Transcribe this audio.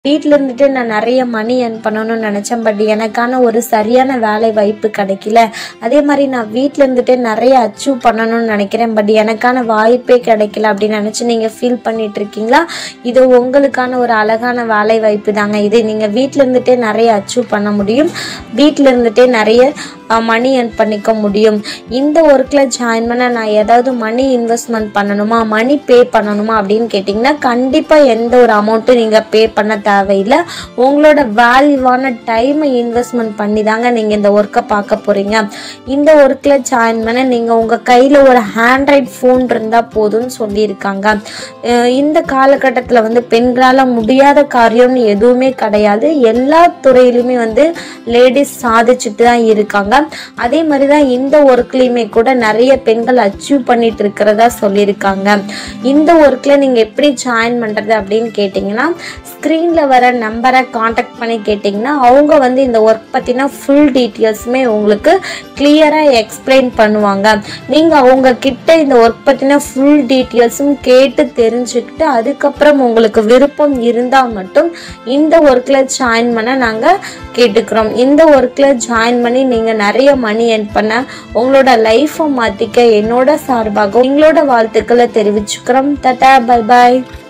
வீட்டில் இருந்துட்டு நான் நிறைய மணி earn பண்ணணும்னு நினச்சேன் பட் எனக்கான ஒரு சரியான வேலை வாய்ப்பு கிடைக்கல அதே மாதிரி நான் வீட்டில் இருந்துட்டு நிறைய அச்சீவ் பண்ணணும்னு நினைக்கிறேன் பட் எனக்கான வாய்ப்பே கிடைக்கல அப்படின்னு நினச்சி நீங்கள் ஃபீல் பண்ணிட்டு இருக்கீங்களா இது உங்களுக்கான ஒரு அழகான வேலை வாய்ப்பு தாங்க இது நீங்கள் வீட்டில் இருந்துட்டே நிறைய அச்சீவ் பண்ண முடியும் வீட்டில் இருந்துட்டே நிறைய மணி earn பண்ணிக்க முடியும் இந்த ஒர்க்கில் ஜாயின் பண்ண நான் ஏதாவது மணி இன்வெஸ்ட்மெண்ட் பண்ணணுமா மணி பே பண்ணணுமா அப்படின்னு கேட்டிங்கன்னா கண்டிப்பாக எந்த ஒரு அமௌண்ட்டும் நீங்கள் பே பண்ண தேவையில்லை உங்களோட வேல்யூவான டைமை இன்வெஸ்ட்மெண்ட் பண்ணி தாங்க நீங்கள் இந்த ஒர்க்கை பார்க்க போகிறீங்க இந்த ஒர்க்கில் ஜாயின் பண்ண நீங்கள் உங்கள் கையில் ஒரு ஹேண்ட்ரைட் ஃபோன் இருந்தால் போதும்னு சொல்லியிருக்காங்க அஹ் இந்த காலகட்டத்தில் வந்து பெண்களால் முடியாத காரியம்னு எதுவுமே கிடையாது எல்லா துறையிலுமே வந்து லேடிஸ் சாதிச்சுட்டு தான் இருக்காங்க அதே மாதிரி தான் இந்த ஒர்க்லேயுமே கூட நிறைய பெண்கள் அச்சீவ் பண்ணிட்டு இருக்கிறதா சொல்லியிருக்காங்க இந்த ஒர்க்கில் நீங்கள் எப்படி ஜாயின் பண்ணுறது அப்படின்னு கேட்டிங்கன்னா ஸ்க்ரீனில் வர நம்பரை காண்டாக்ட் பண்ணி கேட்டிங்கன்னா அவங்க வந்து இந்த ஒர்க் பற்றின ஃபுல் டீட்டெயில்ஸுமே உங்களுக்கு கிளியராக எக்ஸ்பிளைன் பண்ணுவாங்க நீங்கள் அவங்க கிட்ட இந்த ஒர்க் பற்றின ஃபுல் டீட்டெயில்ஸும் கேட்டு தெரிஞ்சுக்கிட்டு அதுக்கப்புறம் உங்களுக்கு விருப்பம் இருந்தால் மட்டும் இந்த ஒர்க்கில் ஜாயின் பண்ண நாங்கள் கேட்டுக்கிறோம் இந்த ஒர்க்கில் ஜாயின் பண்ணி நீங்கள் நிறைய மணி earn பண்ண உங்களோட லைஃப்பை மாற்றிக்க என்னோட சார்பாக எங்களோட வாழ்த்துக்களை தெரிவிச்சுக்கிறோம் தட்டா பை பாய்